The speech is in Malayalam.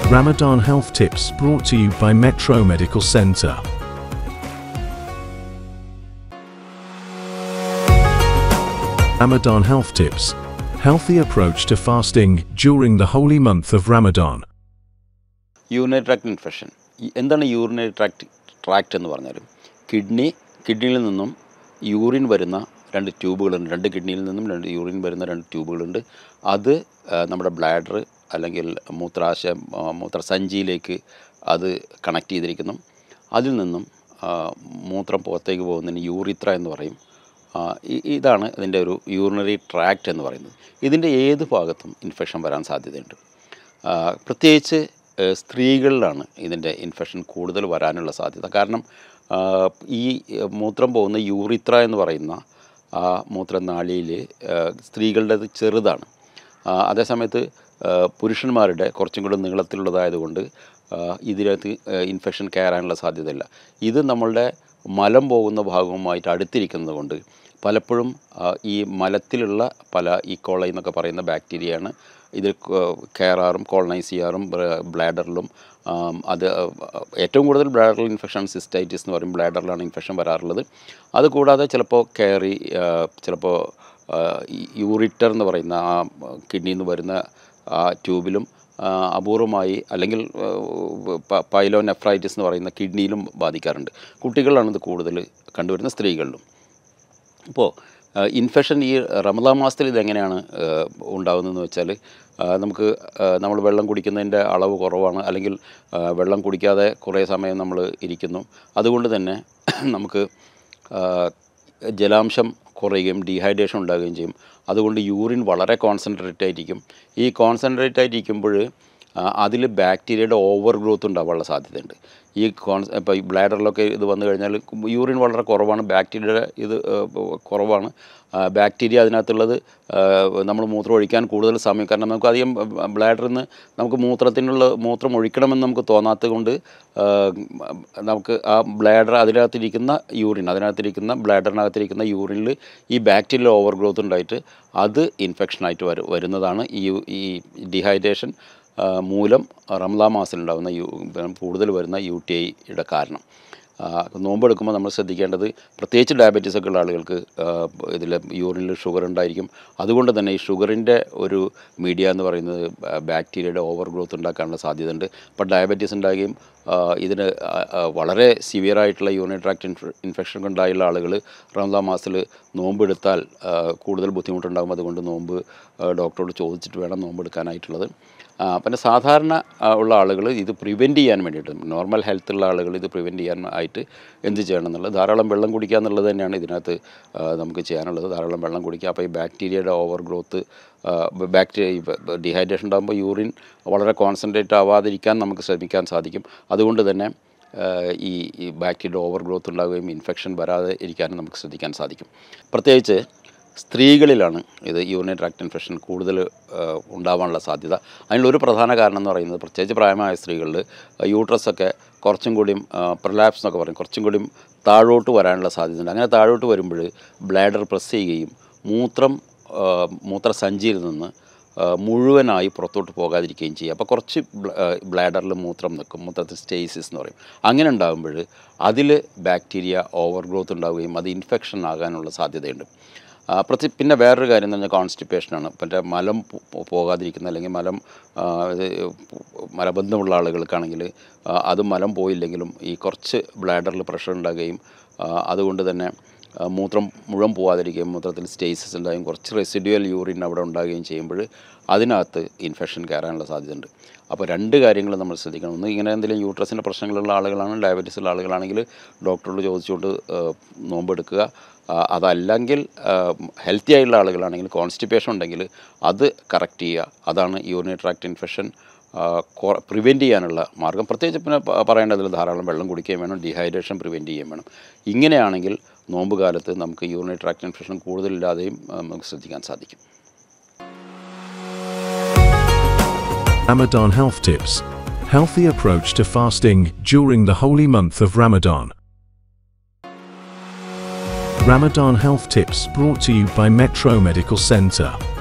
Ramadan Health Tips brought to you by Metro Medical Center. Ramadan Health Tips Healthy approach to fasting during the holy month of Ramadan. Urinary tract infection എന്താണ് യൂറിനറി ട്രാക്ട് ട്രാക്ട് എന്ന് പറഞ്ഞാൽ കിഡ്നി കിഡ്നിയിൽ നിന്നും യൂറിൻ വരുന്ന രണ്ട് ട്യൂബുകളുണ്ട് രണ്ട് കിഡ്നിയിൽ നിന്നും രണ്ട് യൂറിൻ വരുന്ന രണ്ട് ട്യൂബുകളുണ്ട് അത് ആ, നമ്മുടെ ബ്ലാഡർ അല്ലെങ്കിൽ മൂത്രാശയം ആ, മൂത്രസഞ്ചിയിലേക്ക് അത് കണക്ട് ചെയ്തിരിക്കുന്നു അതിൽ നിന്നും ആ, മൂത്രം പുറത്തേക്ക് പോകുന്നതിന് യൂറിത്ര എന്ന് പറയും ആ, ഇ- ഇതാണ് ഇതിൻ്റെ ഒരു യൂറിനറി ട്രാക്റ്റ് എന്ന് പറയുന്നത് ഇതിൻ്റെ ഏത് ഭാഗത്തും ഇൻഫെക്ഷൻ വരാൻ സാധ്യതയുണ്ട് ആ, പ്രത്യേകിച്ച് ഏ, സ്ത്രീകളിലാണ് ഇതിൻ്റെ ഇൻഫെക്ഷൻ കൂടുതൽ വരാനുള്ള സാധ്യത കാരണം ആ, ഈ ഏ, മൂത്രം പോകുന്ന യൂറിത്ര എന്ന് പറയുന്ന ആ മൂത്രനാളിയിൽ സ്ത്രീകളുടേത് ചെറുതാണ് ആ, അതേസമയത്ത് ആ, പുരുഷന്മാരുടെ കുറച്ചും കൂടെ നീളത്തിലുള്ളതായതുകൊണ്ട് ആ, ഇതിനകത്ത് ഇൻഫെക്ഷൻ കയറാനുള്ള സാധ്യതയില്ല ഇത് നമ്മളുടെ മലം പോകുന്ന ഭാഗവുമായിട്ട് അടുത്തിരിക്കുന്നത് കൊണ്ട് പലപ്പോഴും ആ, ഈ മലത്തിലുള്ള പല ഈ കോളൈ എന്നൊക്കെ പറയുന്ന ബാക്ടീരിയയാണ് ഇത് കയറാറും കോളനൈസ് ചെയ്യാറും ബ്ലാഡറിലും ആം, അത് ഏറ്റവും കൂടുതൽ ബ്ലാഡറിൽ ഇൻഫെക്ഷൻ സിസ്റ്റൈറ്റിസ് എന്ന് പറയും ബ്ലാഡറിലാണ് ഇൻഫെക്ഷൻ വരാറുള്ളത് അതുകൂടാതെ ചിലപ്പോൾ കയറി ആ, ചിലപ്പോൾ ആ, ഈ യൂറിറ്റർ എന്ന് പറയുന്ന ആ കിഡ്നിയിൽ നിന്ന് വരുന്ന ആ ട്യൂബിലും ആ, അപൂർവമായി അല്ലെങ്കിൽ പൈലോ നെഫ്രൈറ്റിസ് എന്ന് പറയുന്ന കിഡ്നിയിലും ബാധിക്കാറുണ്ട് കുട്ടികളിലാണ് ഇത് കൂടുതൽ കണ്ടുവരുന്ന സ്ത്രീകളിലും ഇപ്പോൾ ഇൻഫെക്ഷൻ ഈ റമദാൻ മാസത്തിൽ ഇതെങ്ങനെയാണ് ഏഹ്, ഉണ്ടാകുന്നതെന്ന് വെച്ചാൽ ആ, നമുക്ക് നമ്മൾ വെള്ളം കുടിക്കുന്നതിൻ്റെ അളവ് കുറവാണ് അല്ലെങ്കിൽ ആ, വെള്ളം കുടിക്കാതെ കുറേ സമയം നമ്മൾ ഇരിക്കുന്നു അതുകൊണ്ട് തന്നെ നമുക്ക് ആ, ജലാംശം കുറയുകയും ഡീഹൈഡ്രേഷൻ ഉണ്ടാകുകയും ചെയ്യും അതുകൊണ്ട് യൂറിൻ വളരെ കോൺസെൻട്രേറ്റ് ആയിരിക്കും ഈ കോൺസെൻട്രേറ്റ് ആയിട്ടിരിക്കുമ്പോൾ അതിൽ ബാക്ടീരിയയുടെ ഓവർ ഗ്രോത്ത് ഉണ്ടാവാനുള്ള സാധ്യതയുണ്ട് ഈ കോൺ ഇപ്പോൾ ഈ ബ്ലാഡറിലൊക്കെ ഇത് വന്നു കഴിഞ്ഞാൽ യൂറിൻ വളരെ കുറവാണ് ബാക്ടീരിയയുടെ ഇത് ഏഹ്, കുറവാണ് ബാക്ടീരിയ അതിനകത്തുള്ളത് നമ്മൾ മൂത്രം ഒഴിക്കാൻ കൂടുതൽ സമയം കാരണം നമുക്ക് അധികം ബ്ലാഡറിൽ നിന്ന് നമുക്ക് മൂത്രത്തിനുള്ള മൂത്രം ഒഴിക്കണമെന്ന് നമുക്ക് തോന്നാത്തത് കൊണ്ട് ആ, നമുക്ക് ആ ബ്ലാഡർ അതിനകത്തിരിക്കുന്ന യൂറിൻ അതിനകത്തിരിക്കുന്ന ബ്ലാഡറിനകത്തിരിക്കുന്ന യൂറിനിൽ ഈ ബാക്ടീരിയൽ ഓവർ ഗ്രോത്ത് ഉണ്ടായിട്ട് അത് ഇൻഫെക്ഷനായിട്ട് വരു വരുന്നതാണ് ഈ ഈ ഡിഹൈഡ്രേഷൻ ആ, മൂലം റംലാ മാസത്തിലുണ്ടാകുന്ന യു കൂടുതൽ വരുന്ന യു ടി ഐയുടെ കാരണം ആ, നോമ്പെടുക്കുമ്പോൾ നമ്മൾ ശ്രദ്ധിക്കേണ്ടത് പ്രത്യേകിച്ച് ഡയബറ്റീസ് ഒക്കെ ഉള്ള ആളുകൾക്ക് ഇതിൽ യൂറിനിൽ ഷുഗർ ഉണ്ടായിരിക്കും അതുകൊണ്ട് തന്നെ ഈ ഷുഗറിൻ്റെ ഒരു മീഡിയ എന്ന് പറയുന്നത് ബാക്ടീരിയയുടെ ഓവർ ഗ്രോത്ത് ഉണ്ടാക്കാനുള്ള സാധ്യതയുണ്ട് അപ്പോൾ ഡയബറ്റീസ് ഉണ്ടാകുകയും ആ, ഇതിന് ആ, ആ, വളരെ സിവിയർ ആയിട്ടുള്ള യൂറിനറി ട്രാക്ട് ഇൻഫെക്ഷൻ ഉണ്ടായുള്ള ആളുകൾ റംസാൻ മാസത്തിൽ നോമ്പെടുത്താൽ ആ, കൂടുതൽ ബുദ്ധിമുട്ടുണ്ടാകും അതുകൊണ്ട് നോമ്പ് ആ, ഡോക്ടറോട് ചോദിച്ചിട്ട് വേണം നോമ്പെടുക്കാനായിട്ടുള്ളത് ആ, പിന്നെ സാധാരണ ആ, ഉള്ള ആളുകൾ ഇത് പ്രിവെൻറ്റ് ചെയ്യാൻ വേണ്ടിയിട്ട് നോർമൽ ഹെൽത്ത് ഉള്ള ആളുകൾ ഇത് പ്രിവെൻറ്റ് ചെയ്യാൻ ആയിട്ട് എന്ത് ചെയ്യണം എന്നുള്ളത് ധാരാളം വെള്ളം കുടിക്കുക എന്നുള്ളത് തന്നെയാണ് ഇതിനകത്ത് ആ, നമുക്ക് ചെയ്യാനുള്ളത് ധാരാളം വെള്ളം കുടിക്കുക അപ്പോൾ ഈ ബാക്ടീരിയയുടെ ഓവർ ഗ്രോത്ത് ബാക്ടീരിയ ഡീഹൈഡ്രേഷൻ ഉണ്ടാകുമ്പോൾ യൂറിൻ വളരെ കോൺസെൻട്രേറ്റ് ആവാതിരിക്കാൻ നമുക്ക് ശ്രമിക്കാൻ സാധിക്കും അതുകൊണ്ട് തന്നെ ആ, ഈ ഈ ബാക്ടീരിയയുടെ ഓവർ ഗ്രോത്ത് ഉണ്ടാവുകയും ഇൻഫെക്ഷൻ വരാതെ ഇരിക്കാനും നമുക്ക് ശ്രദ്ധിക്കാൻ സാധിക്കും പ്രത്യേകിച്ച് സ്ത്രീകളിലാണ് ഇത് യൂറിനറി ട്രാക്ട് ഇൻഫെക്ഷൻ കൂടുതൽ ആ, ഉണ്ടാവാനുള്ള സാധ്യത അതിനുള്ളൊരു പ്രധാന കാരണം എന്ന് പറയുന്നത് പ്രത്യേകിച്ച് പ്രായമായ സ്ത്രീകളിൽ യൂട്രസ് ഒക്കെ കുറച്ചും കൂടിയും പ്രലാപ്സ് എന്നൊക്കെ പറയും കുറച്ചും കൂടിയും താഴോട്ട് വരാനുള്ള സാധ്യതയുണ്ട് അങ്ങനെ താഴോട്ട് വരുമ്പോൾ ബ്ലാഡർ പ്രസ് ചെയ്യുകയും മൂത്രം ആ, മൂത്രസഞ്ചിയിൽ നിന്ന് ആ, മുഴുവനായി പുറത്തോട്ട് പോകാതിരിക്കുകയും ചെയ്യും അപ്പോൾ കുറച്ച് ബ്ലാഡറിൽ മൂത്രം നിൽക്കും മൂത്രത്തിൽ സ്റ്റേസിസ് എന്ന് പറയും അങ്ങനെ ഉണ്ടാകുമ്പോൾ അതിൽ ബാക്ടീരിയ ഓവർ ഗ്രോത്ത് ഉണ്ടാവുകയും അത് ഇൻഫെക്ഷൻ ആകാനുള്ള സാധ്യതയുണ്ട് ആ, പ്രത്യേക പിന്നെ വേറൊരു കാര്യം എന്ന് പറഞ്ഞാൽ കോൺസ്റ്റിപ്പേഷനാണ് മറ്റേ മലം പോ- പോകാതിരിക്കുന്ന അല്ലെങ്കിൽ മലം ആ, ഇത് മലബന്ധമുള്ള ആളുകൾക്കാണെങ്കിൽ ആ, അത് മലം പോയില്ലെങ്കിലും ഈ കുറച്ച് ബ്ലാഡറിൽ പ്രഷർ ഉണ്ടാകുകയും ആ, അതുകൊണ്ട് തന്നെ ആ, മൂത്രം മുഴുവൻ പോകാതിരിക്കുകയും മൂത്രത്തിൽ സ്റ്റേസിസ് ഉണ്ടാകുകയും കുറച്ച് റെസിഡ്യുവൽ യൂറിൻ അവിടെ ഉണ്ടാകുകയും ചെയ്യുമ്പോൾ അതിനകത്ത് ഇൻഫെക്ഷൻ കയറാനുള്ള സാധ്യതയുണ്ട് അപ്പോൾ രണ്ട് കാര്യങ്ങൾ നമ്മൾ ശ്രദ്ധിക്കണം ഒന്ന് ഇങ്ങനെ എന്തെങ്കിലും യൂട്രസിൻ്റെ പ്രശ്നങ്ങളുള്ള ആളുകളാണ് ഡയബറ്റീസ് ഉള്ള ആളുകളാണെങ്കിൽ ഡോക്ടറോട് ചോദിച്ചുകൊണ്ട് ആ, നോമ്പെടുക്കുക ആ, അതല്ലെങ്കിൽ ഹെൽത്തി ആയിട്ടുള്ള ആളുകളാണെങ്കിൽ കോൺസ്റ്റിപ്പേഷൻ ഉണ്ടെങ്കിൽ അത് കറക്റ്റ് ചെയ്യുക അതാണ് യൂറിനറി ട്രാക്ട് ഇൻഫെക്ഷൻ പ്രിവെൻറ്റ് ചെയ്യാനുള്ള മാർഗം പ്രത്യേകിച്ച് പിന്നെ പ- പറയേണ്ടതിൽ ധാരാളം വെള്ളം കുടിക്കുകയും വേണം ഡീഹൈഡ്രേഷൻ പ്രിവെൻറ്റ് ചെയ്യുകയും വേണം ഇങ്ങനെയാണെങ്കിൽ നോമ്പ് കാലത്ത് നമുക്ക് യൂറിനറി ട്രാക്ട് ഇൻഫെക്ഷൻ കൂടുതലില്ലാതെയും ആ, നമുക്ക് ശ്രദ്ധിക്കാൻ സാധിക്കും Ramadan Health Tips Healthy approach to fasting during the holy month of Ramadan. Ramadan Health Tips brought to you by Metro Medical Center.